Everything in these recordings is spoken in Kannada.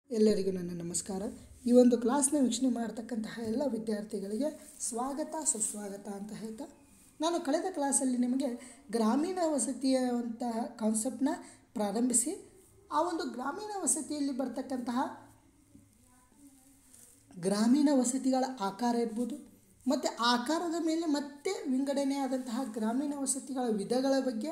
ಎಲ್ಲರಿಗೂ ನನ್ನ ನಮಸ್ಕಾರ ಈ ಒಂದು ಕ್ಲಾಸ್ನ ವೀಕ್ಷಣೆ ಮಾಡ್ತಕ್ಕಂತಹ ಎಲ್ಲ ವಿದ್ಯಾರ್ಥಿಗಳಿಗೆ ಸ್ವಾಗತ ಸುಸ್ವಾಗತ ಅಂತ ಹೇಳ್ತಾ ನಾನು ಕಳೆದ ಕ್ಲಾಸಲ್ಲಿ ನಿಮಗೆ ಗ್ರಾಮೀಣ ವಸತಿಯಂತಹ ಕಾನ್ಸೆಪ್ಟನ್ನ ಪ್ರಾರಂಭಿಸಿ ಆ ಒಂದು ಗ್ರಾಮೀಣ ವಸತಿಯಲ್ಲಿ ಬರ್ತಕ್ಕಂತಹ ಗ್ರಾಮೀಣ ವಸತಿಗಳ ಆಕಾರ ಇರ್ಬೋದು ಮತ್ತು ಆಕಾರದ ಮೇಲೆ ಮತ್ತೆ ವಿಂಗಡಣೆ ಆದಂತಹ ಗ್ರಾಮೀಣ ವಸತಿಗಳ ವಿಧಗಳ ಬಗ್ಗೆ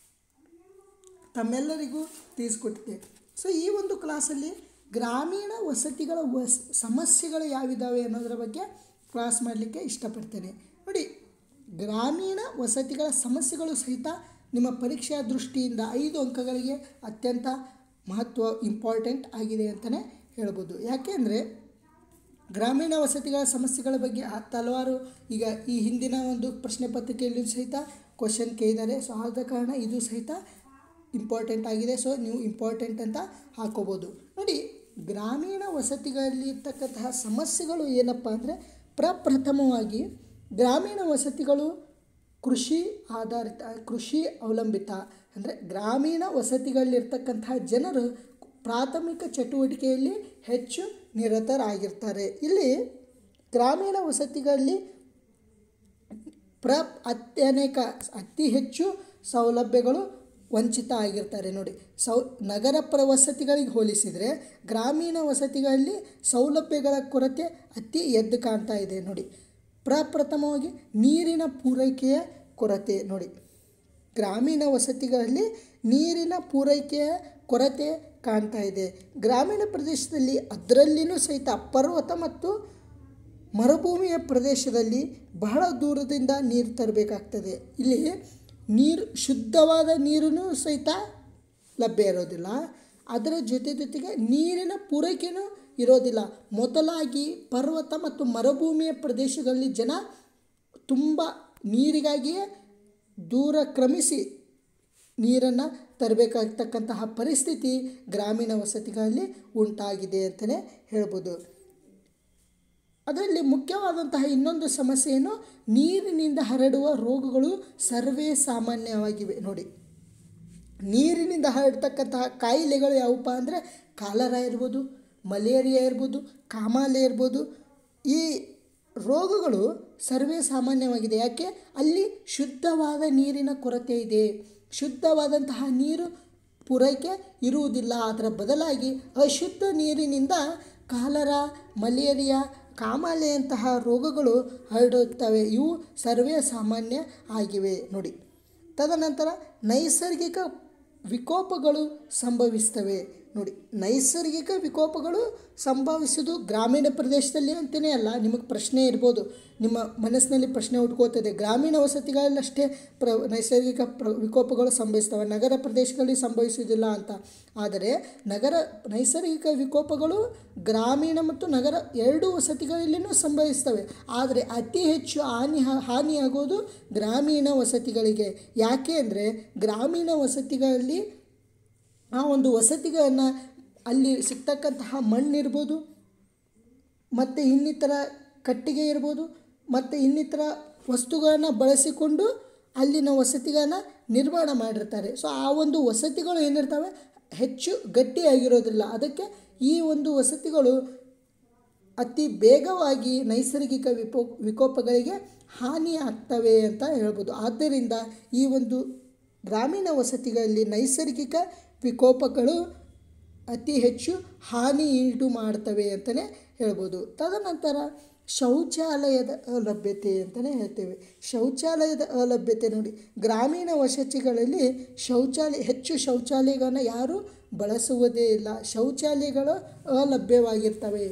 ತಮ್ಮೆಲ್ಲರಿಗೂ ತಿಳಿಸ್ಕೊಟ್ಟಿದ್ದೆ ಸೊ ಈ ಒಂದು ಕ್ಲಾಸಲ್ಲಿ ಗ್ರಾಮೀಣ ವಸತಿಗಳ ವಸ್ ಸಮಸ್ಯೆಗಳು ಯಾವಿದ್ದಾವೆ ಅನ್ನೋದರ ಬಗ್ಗೆ ಕ್ಲಾಸ್ ಮಾಡಲಿಕ್ಕೆ ಇಷ್ಟಪಡ್ತೇನೆ ನೋಡಿ ಗ್ರಾಮೀಣ ವಸತಿಗಳ ಸಮಸ್ಯೆಗಳು ಸಹಿತ ನಿಮ್ಮ ಪರೀಕ್ಷೆಯ ದೃಷ್ಟಿಯಿಂದ ಐದು ಅಂಕಗಳಿಗೆ ಅತ್ಯಂತ ಮಹತ್ವ ಇಂಪಾರ್ಟೆಂಟ್ ಆಗಿದೆ ಅಂತಲೇ ಹೇಳ್ಬೋದು ಯಾಕೆಂದರೆ ಗ್ರಾಮೀಣ ವಸತಿಗಳ ಸಮಸ್ಯೆಗಳ ಬಗ್ಗೆ ಹತ್ತು ಹಲವಾರು ಈಗ ಈ ಹಿಂದಿನ ಒಂದು ಪ್ರಶ್ನೆ ಪತ್ರಿಕೆಯಲ್ಲೂ ಸಹಿತ ಕ್ವಶನ್ ಕೇಳಿದ್ದಾರೆ ಸೊ ಆದ ಕಾರಣ ಇದು ಸಹಿತ ಇಂಪಾರ್ಟೆಂಟ್ ಆಗಿದೆ ಸೊ ನೀವು ಇಂಪಾರ್ಟೆಂಟ್ ಅಂತ ಹಾಕೋಬೋದು ನೋಡಿ ಗ್ರಾಮೀಣ ವಸತಿಗಳಲ್ಲಿ ಇರ್ತಕ್ಕಂತಹ ಸಮಸ್ಯೆಗಳು ಏನಪ್ಪ ಅಂದರೆ ಪ್ರಪ್ರಥಮವಾಗಿ ಗ್ರಾಮೀಣ ವಸತಿಗಳು ಕೃಷಿ ಆಧಾರಿತ ಕೃಷಿ ಅವಲಂಬಿತ ಅಂದರೆ ಗ್ರಾಮೀಣ ವಸತಿಗಳಲ್ಲಿರ್ತಕ್ಕಂತಹ ಜನರು ಪ್ರಾಥಮಿಕ ಚಟುವಟಿಕೆಯಲ್ಲಿ ಹೆಚ್ಚು ನಿರತರಾಗಿರ್ತಾರೆ ಇಲ್ಲಿ ಗ್ರಾಮೀಣ ವಸತಿಗಳಲ್ಲಿ ಪ್ರ ಅತ್ಯನೇಕ ಅತಿ ಹೆಚ್ಚು ಸೌಲಭ್ಯಗಳು ವಂಚಿತ ಆಗಿರ್ತಾರೆ ನೋಡಿ ಸೌ ನಗರ ಪ್ರ ವಸತಿಗಳಿಗೆ ಹೋಲಿಸಿದರೆ ಗ್ರಾಮೀಣ ವಸತಿಗಳಲ್ಲಿ ಸೌಲಭ್ಯಗಳ ಕೊರತೆ ಅತಿ ಎದ್ದು ಕಾಣ್ತಾ ಇದೆ ನೋಡಿ ಪ್ರಪ್ರಥಮವಾಗಿ ನೀರಿನ ಪೂರೈಕೆಯ ಕೊರತೆ ನೋಡಿ ಗ್ರಾಮೀಣ ವಸತಿಗಳಲ್ಲಿ ನೀರಿನ ಪೂರೈಕೆಯ ಕೊರತೆ ಕಾಣ್ತಾ ಇದೆ ಗ್ರಾಮೀಣ ಪ್ರದೇಶದಲ್ಲಿ ಅದರಲ್ಲಿನೂ ಸಹಿತ ಪರ್ವತ ಮತ್ತು ಮರುಭೂಮಿಯ ಪ್ರದೇಶದಲ್ಲಿ ಬಹಳ ದೂರದಿಂದ ನೀರು ತರಬೇಕಾಗ್ತದೆ ಇಲ್ಲಿ ನೀರು ಶುದ್ಧವಾದ ನೀರೂ ಸಹಿತ ಲಭ್ಯ ಇರೋದಿಲ್ಲ ಅದರ ಜೊತೆ ಜೊತೆಗೆ ನೀರಿನ ಪೂರೈಕೆಯೂ ಇರೋದಿಲ್ಲ ಮೊದಲಾಗಿ ಪರ್ವತ ಮತ್ತು ಮರುಭೂಮಿಯ ಪ್ರದೇಶಗಳಲ್ಲಿ ಜನ ತುಂಬ ನೀರಿಗಾಗಿಯೇ ದೂರ ಕ್ರಮಿಸಿ ನೀರನ್ನು ತರಬೇಕಾಗ್ತಕ್ಕಂತಹ ಪರಿಸ್ಥಿತಿ ಗ್ರಾಮೀಣ ವಸತಿಗಳಲ್ಲಿ ಉಂಟಾಗಿದೆ ಅಂತಲೇ ಹೇಳ್ಬೋದು ಅದರಲ್ಲಿ ಮುಖ್ಯವಾದಂತಹ ಇನ್ನೊಂದು ಸಮಸ್ಯೆ ಏನು ನೀರಿನಿಂದ ಹರಡುವ ರೋಗಗಳು ಸರ್ವೇ ಸಾಮಾನ್ಯವಾಗಿವೆ ನೋಡಿ ನೀರಿನಿಂದ ಹರಡ್ತಕ್ಕಂತಹ ಕಾಯಿಲೆಗಳು ಯಾವುಪ್ಪ ಅಂದರೆ ಕಾಲರ ಇರ್ಬೋದು ಮಲೇರಿಯಾ ಇರ್ಬೋದು ಕಾಮಾಲೆ ಇರ್ಬೋದು ಈ ರೋಗಗಳು ಸರ್ವೇ ಸಾಮಾನ್ಯವಾಗಿದೆ ಯಾಕೆ ಅಲ್ಲಿ ಶುದ್ಧವಾದ ನೀರಿನ ಕೊರತೆ ಇದೆ ಶುದ್ಧವಾದಂತಹ ನೀರು ಪೂರೈಕೆ ಇರುವುದಿಲ್ಲ ಅದರ ಬದಲಾಗಿ ಅಶುದ್ಧ ನೀರಿನಿಂದ ಕಾಲರ ಮಲೇರಿಯಾ ಕಾಮಾಲೆಯಂತಹ ರೋಗಗಳು ಹರಡುತ್ತವೆ ಇವು ಸರ್ವೇ ಸಾಮಾನ್ಯ ಆಗಿವೆ ನೋಡಿ ತದನಂತರ ನೈಸರ್ಗಿಕ ವಿಕೋಪಗಳು ಸಂಭವಿಸ್ತವೆ ನೋಡಿ ನೈಸರ್ಗಿಕ ವಿಕೋಪಗಳು ಸಂಭವಿಸೋದು ಗ್ರಾಮೀಣ ಪ್ರದೇಶದಲ್ಲಿ ಅಂತಲೇ ಅಲ್ಲ ನಿಮಗೆ ಪ್ರಶ್ನೆ ಇರ್ಬೋದು ನಿಮ್ಮ ಮನಸ್ಸಿನಲ್ಲಿ ಪ್ರಶ್ನೆ ಹುಡ್ಕೋತದೆ ಗ್ರಾಮೀಣ ವಸತಿಗಳಲ್ಲಷ್ಟೇ ಪ್ರ ನೈಸರ್ಗಿಕ ಪ್ರ ವಿಕೋಪಗಳು ಸಂಭವಿಸ್ತವೆ ನಗರ ಪ್ರದೇಶಗಳಲ್ಲಿ ಸಂಭವಿಸುವುದಿಲ್ಲ ಅಂತ ಆದರೆ ನಗರ ನೈಸರ್ಗಿಕ ವಿಕೋಪಗಳು ಗ್ರಾಮೀಣ ಮತ್ತು ನಗರ ಎರಡೂ ವಸತಿಗಳಲ್ಲಿಯೂ ಸಂಭವಿಸ್ತವೆ ಆದರೆ ಅತಿ ಹೆಚ್ಚು ಹಾನಿ ಹಾನಿಯಾಗೋದು ಗ್ರಾಮೀಣ ವಸತಿಗಳಿಗೆ ಯಾಕೆ ಅಂದರೆ ಗ್ರಾಮೀಣ ವಸತಿಗಳಲ್ಲಿ ಆ ಒಂದು ವಸತಿಗಳನ್ನು ಅಲ್ಲಿ ಸಿಗ್ತಕ್ಕಂತಹ ಮಣ್ಣಿರ್ಬೋದು ಮತ್ತು ಇನ್ನಿತರ ಕಟ್ಟಿಗೆ ಇರ್ಬೋದು ಮತ್ತು ಇನ್ನಿತರ ವಸ್ತುಗಳನ್ನು ಬಳಸಿಕೊಂಡು ಅಲ್ಲಿನ ವಸತಿಗಳನ್ನು ನಿರ್ಮಾಣ ಮಾಡಿರ್ತಾರೆ ಸೊ ಆ ಒಂದು ವಸತಿಗಳು ಏನಿರ್ತವೆ ಹೆಚ್ಚು ಗಟ್ಟಿಯಾಗಿರೋದಿಲ್ಲ ಅದಕ್ಕೆ ಈ ಒಂದು ವಸತಿಗಳು ಅತಿ ಬೇಗವಾಗಿ ನೈಸರ್ಗಿಕ ವಿಪೋ ವಿಕೋಪಗಳಿಗೆ ಹಾನಿ ಆಗ್ತವೆ ಅಂತ ಹೇಳ್ಬೋದು ಆದ್ದರಿಂದ ಈ ಒಂದು ಗ್ರಾಮೀಣ ವಸತಿಗಳಲ್ಲಿ ನೈಸರ್ಗಿಕ ವಿಕೋಪಗಳು ಅತಿ ಹೆಚ್ಚು ಹಾನಿ ಈಡು ಮಾಡ್ತವೆ ಅಂತಲೇ ಹೇಳ್ಬೋದು ತದನಂತರ ಶೌಚಾಲಯದ ಅಲಭ್ಯತೆ ಅಂತಲೇ ಹೇಳ್ತೇವೆ ಶೌಚಾಲಯದ ಅಲಭ್ಯತೆ ನೋಡಿ ಗ್ರಾಮೀಣ ವಸತಿಗಳಲ್ಲಿ ಶೌಚಾಲಯ ಹೆಚ್ಚು ಶೌಚಾಲಯಗಳನ್ನು ಯಾರೂ ಬಳಸುವುದೇ ಇಲ್ಲ ಶೌಚಾಲಯಗಳು ಅಲಭ್ಯವಾಗಿರ್ತವೆ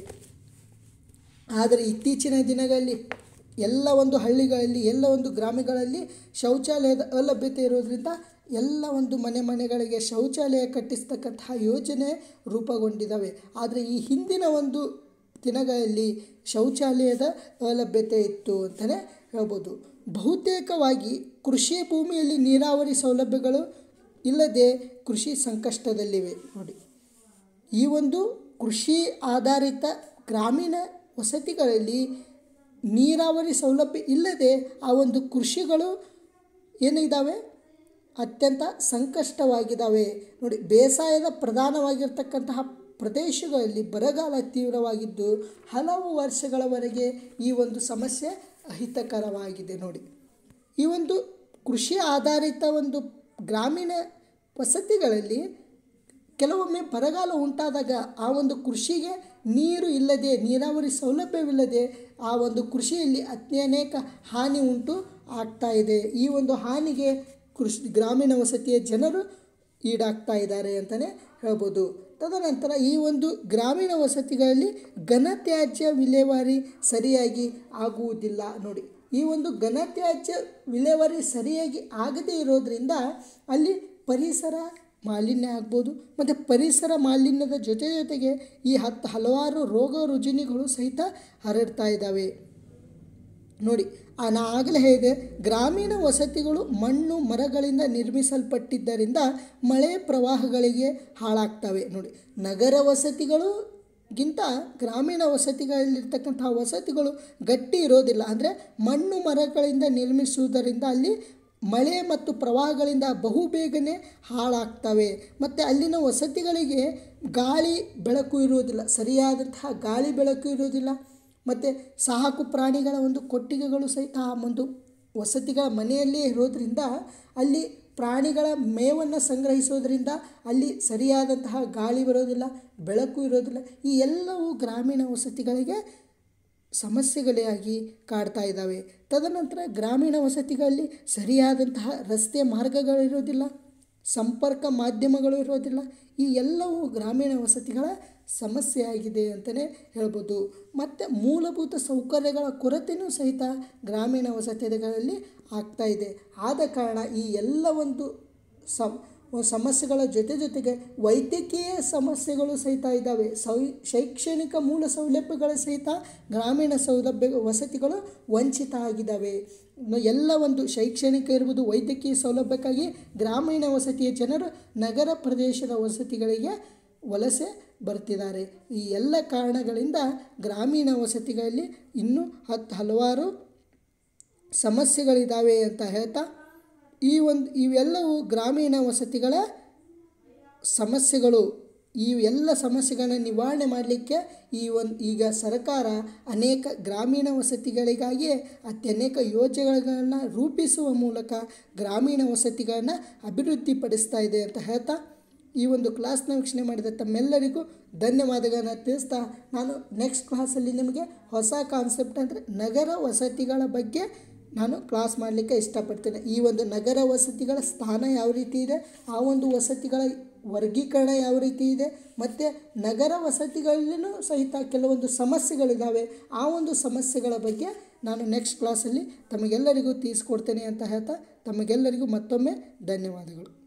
ಆದರೆ ಇತ್ತೀಚಿನ ದಿನಗಳಲ್ಲಿ ಎಲ್ಲ ಒಂದು ಹಳ್ಳಿಗಳಲ್ಲಿ ಎಲ್ಲ ಒಂದು ಗ್ರಾಮಗಳಲ್ಲಿ ಶೌಚಾಲಯದ ಅಲಭ್ಯತೆ ಇರೋದರಿಂದ ಎಲ್ಲ ಒಂದು ಮನೆ ಮನೆಗಳಿಗೆ ಶೌಚಾಲಯ ಕಟ್ಟಿಸ್ತಕ್ಕಂತಹ ಯೋಜನೆ ರೂಪುಗೊಂಡಿದ್ದಾವೆ ಆದರೆ ಈ ಹಿಂದಿನ ಒಂದು ದಿನಗಳಲ್ಲಿ ಶೌಚಾಲಯದ ಅಲಭ್ಯತೆ ಇತ್ತು ಅಂತಲೇ ಹೇಳ್ಬೋದು ಬಹುತೇಕವಾಗಿ ಕೃಷಿ ಭೂಮಿಯಲ್ಲಿ ನೀರಾವರಿ ಸೌಲಭ್ಯಗಳು ಇಲ್ಲದೆ ಕೃಷಿ ಸಂಕಷ್ಟದಲ್ಲಿವೆ ನೋಡಿ ಈ ಒಂದು ಕೃಷಿ ಆಧಾರಿತ ಗ್ರಾಮೀಣ ವಸತಿಗಳಲ್ಲಿ ನೀರಾವರಿ ಸೌಲಭ್ಯ ಇಲ್ಲದೆ ಆ ಒಂದು ಕೃಷಿಗಳು ಏನಿದ್ದಾವೆ ಅತ್ಯಂತ ಸಂಕಷ್ಟವಾಗಿದ್ದಾವೆ ನೋಡಿ ಬೇಸಾಯದ ಪ್ರಧಾನವಾಗಿರ್ತಕ್ಕಂತಹ ಪ್ರದೇಶಗಳಲ್ಲಿ ಬರಗಾಲ ತೀವ್ರವಾಗಿದ್ದು ಹಲವು ವರ್ಷಗಳವರೆಗೆ ಈ ಒಂದು ಸಮಸ್ಯೆ ಅಹಿತಕರವಾಗಿದೆ ನೋಡಿ ಈ ಒಂದು ಕೃಷಿ ಆಧಾರಿತ ಒಂದು ಗ್ರಾಮೀಣ ವಸತಿಗಳಲ್ಲಿ ಕೆಲವೊಮ್ಮೆ ಬರಗಾಲ ಉಂಟಾದಾಗ ಆ ಒಂದು ಕೃಷಿಗೆ ನೀರು ಇಲ್ಲದೆ ನೀರಾವರಿ ಸೌಲಭ್ಯವಿಲ್ಲದೆ ಆ ಒಂದು ಕೃಷಿಯಲ್ಲಿ ಅತ್ಯನೇಕ ಹಾನಿ ಉಂಟು ಆಗ್ತಾ ಇದೆ ಈ ಒಂದು ಹಾನಿಗೆ ಕೃಷಿ ಗ್ರಾಮೀಣ ವಸತಿಯ ಜನರು ಈಡಾಗ್ತಾ ಇದ್ದಾರೆ ಅಂತಲೇ ಹೇಳ್ಬೋದು ತದನಂತರ ಈ ಒಂದು ಗ್ರಾಮೀಣ ವಸತಿಗಳಲ್ಲಿ ಘನತ್ಯಾಜ್ಯ ವಿಲೇವಾರಿ ಸರಿಯಾಗಿ ಆಗುವುದಿಲ್ಲ ನೋಡಿ ಈ ಒಂದು ಘನತ್ಯಾಜ್ಯ ವಿಲೇವಾರಿ ಸರಿಯಾಗಿ ಆಗದೇ ಇರೋದ್ರಿಂದ ಅಲ್ಲಿ ಪರಿಸರ ಮಾಲಿನ್ಯ ಆಗ್ಬೋದು ಮತ್ತು ಪರಿಸರ ಮಾಲಿನ್ಯದ ಜೊತೆ ಜೊತೆಗೆ ಈ ಹತ್ತು ಹಲವಾರು ರೋಗ ರುಜಿನಿಗಳು ಸಹಿತ ಹರಡ್ತಾ ಇದ್ದಾವೆ ನೋಡಿ ಆ ನಾ ಆಗಲೇ ಹೇಳಿದೆ ಗ್ರಾಮೀಣ ವಸತಿಗಳು ಮಣ್ಣು ಮರಗಳಿಂದ ನಿರ್ಮಿಸಲ್ಪಟ್ಟಿದ್ದರಿಂದ ಮಳೆ ಪ್ರವಾಹಗಳಿಗೆ ಹಾಳಾಗ್ತವೆ ನೋಡಿ ನಗರ ವಸತಿಗಳು ಗಿಂತ ಗ್ರಾಮೀಣ ವಸತಿಗಳಲ್ಲಿರ್ತಕ್ಕಂತಹ ವಸತಿಗಳು ಗಟ್ಟಿ ಇರೋದಿಲ್ಲ ಅಂದರೆ ಮಣ್ಣು ಮರಗಳಿಂದ ನಿರ್ಮಿಸುವುದರಿಂದ ಅಲ್ಲಿ ಮಳೆ ಮತ್ತು ಪ್ರವಾಹಗಳಿಂದ ಬಹುಬೇಗನೆ ಹಾಳಾಗ್ತವೆ ಮತ್ತು ಅಲ್ಲಿನ ವಸತಿಗಳಿಗೆ ಗಾಳಿ ಬೆಳಕು ಇರುವುದಿಲ್ಲ ಸರಿಯಾದಂತಹ ಗಾಳಿ ಬೆಳಕು ಇರುವುದಿಲ್ಲ ಮತ್ತು ಸಾಕು ಪ್ರಾಣಿಗಳ ಒಂದು ಕೊಟ್ಟಿಗೆಗಳು ಸಹಿತ ಆ ಒಂದು ವಸತಿಗಳ ಮನೆಯಲ್ಲೇ ಇರೋದ್ರಿಂದ ಅಲ್ಲಿ ಪ್ರಾಣಿಗಳ ಮೇವನ್ನು ಸಂಗ್ರಹಿಸೋದ್ರಿಂದ ಅಲ್ಲಿ ಸರಿಯಾದಂತಹ ಗಾಳಿ ಬರೋದಿಲ್ಲ ಬೆಳಕು ಇರೋದಿಲ್ಲ ಈ ಎಲ್ಲವೂ ಗ್ರಾಮೀಣ ವಸತಿಗಳಿಗೆ ಸಮಸ್ಯೆಗಳೇ ಆಗಿ ಕಾಡ್ತಾ ಇದ್ದಾವೆ ತದನಂತರ ಗ್ರಾಮೀಣ ವಸತಿಗಳಲ್ಲಿ ಸರಿಯಾದಂತಹ ರಸ್ತೆ ಮಾರ್ಗಗಳಿರೋದಿಲ್ಲ ಸಂಪರ್ಕ ಮಾಧ್ಯಮಗಳು ಇರೋದಿಲ್ಲ ಈ ಎಲ್ಲವೂ ಗ್ರಾಮೀಣ ವಸತಿಗಳ ಸಮಸ್ಯೆಯಾಗಿದೆ ಅಂತಲೇ ಹೇಳ್ಬೋದು ಮತ್ತು ಮೂಲಭೂತ ಸೌಕರ್ಯಗಳ ಕೊರತೆಯೂ ಸಹಿತ ಗ್ರಾಮೀಣ ವಸತಿಗಳಲ್ಲಿ ಆಗ್ತಾ ಇದೆ ಆದ ಕಾರಣ ಈ ಎಲ್ಲ ಒಂದು ಸಮ್ ಸಮಸ್ಯೆಗಳ ಜೊತೆ ಜೊತೆಗೆ ವೈದ್ಯಕೀಯ ಸಮಸ್ಯೆಗಳು ಸಹಿತ ಇದ್ದಾವೆ ಸೌ ಶೈಕ್ಷಣಿಕ ಮೂಲ ಸೌಲಭ್ಯಗಳ ಸಹಿತ ಗ್ರಾಮೀಣ ಸೌಲಭ್ಯ ವಸತಿಗಳು ವಂಚಿತ ಆಗಿದ್ದಾವೆ ಎಲ್ಲ ಒಂದು ಶೈಕ್ಷಣಿಕ ಇರ್ಬೋದು ವೈದ್ಯಕೀಯ ಸೌಲಭ್ಯಕ್ಕಾಗಿ ಗ್ರಾಮೀಣ ವಸತಿಯ ಜನರು ನಗರ ಪ್ರದೇಶದ ವಸತಿಗಳಿಗೆ ವಲಸೆ ಬರ್ತಿದ್ದಾರೆ ಈ ಎಲ್ಲ ಕಾರಣಗಳಿಂದ ಗ್ರಾಮೀಣ ವಸತಿಗಳಲ್ಲಿ ಇನ್ನೂ ಹತ್ತು ಹಲವಾರು ಸಮಸ್ಯೆಗಳಿದ್ದಾವೆ ಅಂತ ಹೇಳ್ತಾ ಈ ಒಂದು ಇವೆಲ್ಲವೂ ಗ್ರಾಮೀಣ ವಸತಿಗಳ ಸಮಸ್ಯೆಗಳು ಈ ಎಲ್ಲ ಸಮಸ್ಯೆಗಳನ್ನ ನಿವಾರಣೆ ಮಾಡಲಿಕ್ಕೆ ಈ ಒಂದು ಈಗ ಸರ್ಕಾರ ಅನೇಕ ಗ್ರಾಮೀಣ ವಸತಿಗಳಿಗಾಗಿಯೇ ಅತ್ಯನೇಕ ಯೋಜನೆಗಳನ್ನು ರೂಪಿಸುವ ಮೂಲಕ ಗ್ರಾಮೀಣ ವಸತಿಗಳನ್ನು ಅಭಿವೃದ್ಧಿಪಡಿಸ್ತಾ ಇದೆ ಅಂತ ಹೇಳ್ತಾ ಈ ಒಂದು ಕ್ಲಾಸ್ನ ವೀಕ್ಷಣೆ ಮಾಡಿದ ತಮ್ಮೆಲ್ಲರಿಗೂ ಧನ್ಯವಾದಗಳನ್ನು ತಿಳಿಸ್ತಾ ನಾನು ನೆಕ್ಸ್ಟ್ ಕ್ಲಾಸಲ್ಲಿ ನಿಮಗೆ ಹೊಸ ಕಾನ್ಸೆಪ್ಟ್ ಅಂದರೆ ನಗರ ವಸತಿಗಳ ಬಗ್ಗೆ ನಾನು ಕ್ಲಾಸ್ ಮಾಡಲಿಕ್ಕೆ ಇಷ್ಟಪಡ್ತೇನೆ ಈ ಒಂದು ನಗರ ವಸತಿಗಳ ಸ್ಥಾನ ಯಾವ ರೀತಿ ಇದೆ ಆ ಒಂದು ವಸತಿಗಳ ವರ್ಗೀಕರಣ ಯಾವ ರೀತಿ ಇದೆ ಮತ್ತು ನಗರ ವಸತಿಗಳಲ್ಲೂ ಸಹಿತ ಕೆಲವೊಂದು ಸಮಸ್ಯೆಗಳಿದ್ದಾವೆ ಆ ಒಂದು ಸಮಸ್ಯೆಗಳ ಬಗ್ಗೆ ನಾನು ನೆಕ್ಸ್ಟ್ ಕ್ಲಾಸಲ್ಲಿ ತಮಗೆಲ್ಲರಿಗೂ ತಿಳಿಸ್ಕೊಡ್ತೇನೆ ಅಂತ ಹೇಳ್ತಾ ತಮಗೆಲ್ಲರಿಗೂ ಮತ್ತೊಮ್ಮೆ ಧನ್ಯವಾದಗಳು